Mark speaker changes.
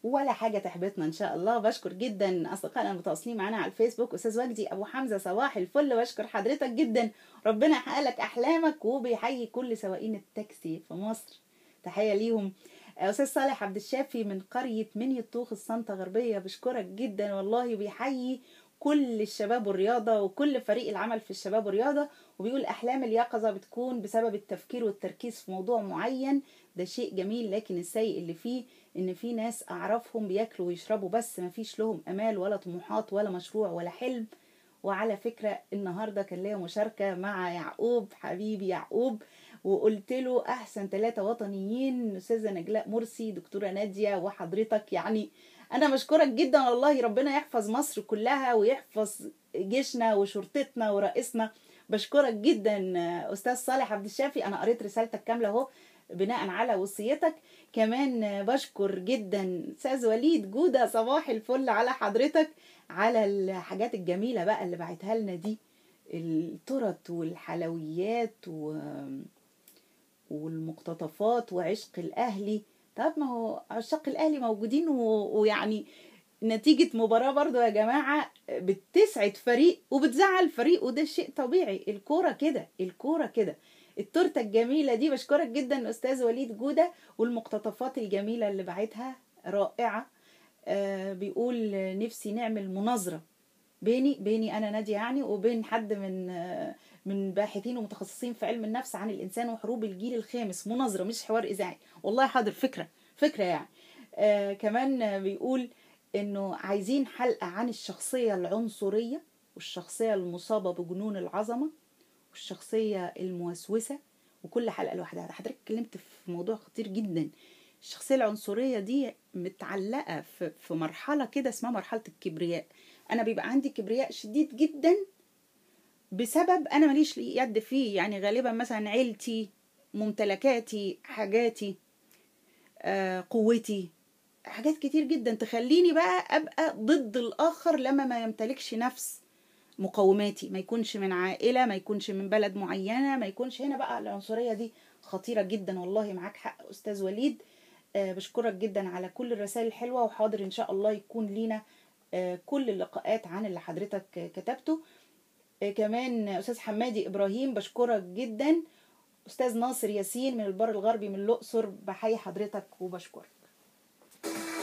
Speaker 1: ولا حاجة تحبطنا إن شاء الله بشكر جدا أصدقائنا المتواصلين معانا على الفيسبوك أستاذ وجدي أبو حمزة صباح الفل بشكر حضرتك جدا ربنا يحقق لك أحلامك وبيحيي كل سواقين التاكسي في مصر تحية ليهم أستاذ صالح عبد الشافي من قرية مني الطوخ السنطة غربية بشكرك جدا والله بيحيي كل الشباب والرياضة وكل فريق العمل في الشباب والرياضة وبيقول أحلام اليقظة بتكون بسبب التفكير والتركيز في موضوع معين ده شيء جميل لكن السيء اللي فيه إن في ناس أعرفهم بياكلوا ويشربوا بس مفيش لهم أمال ولا طموحات ولا مشروع ولا حلم وعلى فكرة النهاردة كان ليا مشاركة مع يعقوب حبيبي يعقوب وقلت له أحسن ثلاثة وطنيين أستاذة نجلاء مرسي دكتورة نادية وحضرتك يعني أنا مشكورك جدا والله ربنا يحفظ مصر كلها ويحفظ جيشنا وشرطتنا ورئيسنا بشكرك جدا أستاذ صالح عبد الشافي أنا قريت رسالتك كاملة أهو بناء على وصيتك كمان بشكر جدا استاذ وليد جوده صباح الفل على حضرتك على الحاجات الجميله بقى اللي بعتها لنا دي الترط والحلويات و... والمقتطفات وعشق الاهلي طب ما هو عشاق الاهلي موجودين و... ويعني نتيجة مباراة برضو يا جماعة بتسعد فريق وبتزعل فريق وده شيء طبيعي الكورة كده الكورة كده التورته الجميله دي بشكرك جدا استاذ وليد جوده والمقتطفات الجميله اللي بعتها رائعه آه بيقول نفسي نعمل مناظره بيني بيني انا ناديه يعني وبين حد من آه من باحثين ومتخصصين في علم النفس عن الانسان وحروب الجيل الخامس مناظره مش حوار اذاعي والله حاضر فكره فكره يعني آه كمان بيقول انه عايزين حلقه عن الشخصيه العنصريه والشخصيه المصابه بجنون العظمه والشخصية الموسوسة وكل حلقة لوحدها حضرتك اتكلمت في موضوع خطير جدا الشخصية العنصرية دي متعلقة في, في مرحلة كده اسمها مرحلة الكبرياء أنا بيبقى عندي كبرياء شديد جدا بسبب أنا ماليش يد فيه يعني غالبا مثلا عيلتي ممتلكاتي حاجاتي آه قوتي حاجات كتير جدا تخليني بقى أبقى ضد الآخر لما ما يمتلكش نفس مقوماتي ما يكونش من عائلة ما يكونش من بلد معينة ما يكونش هنا بقى العنصرية دي خطيرة جدا والله معاك حق أستاذ وليد آه بشكرك جدا على كل الرسائل الحلوة وحاضر إن شاء الله يكون لينا آه كل اللقاءات عن اللي حضرتك آه كتبته آه كمان أستاذ حمادي إبراهيم بشكرك جدا أستاذ ناصر ياسين من البر الغربي من الأقصر بحيي حضرتك وبشكرك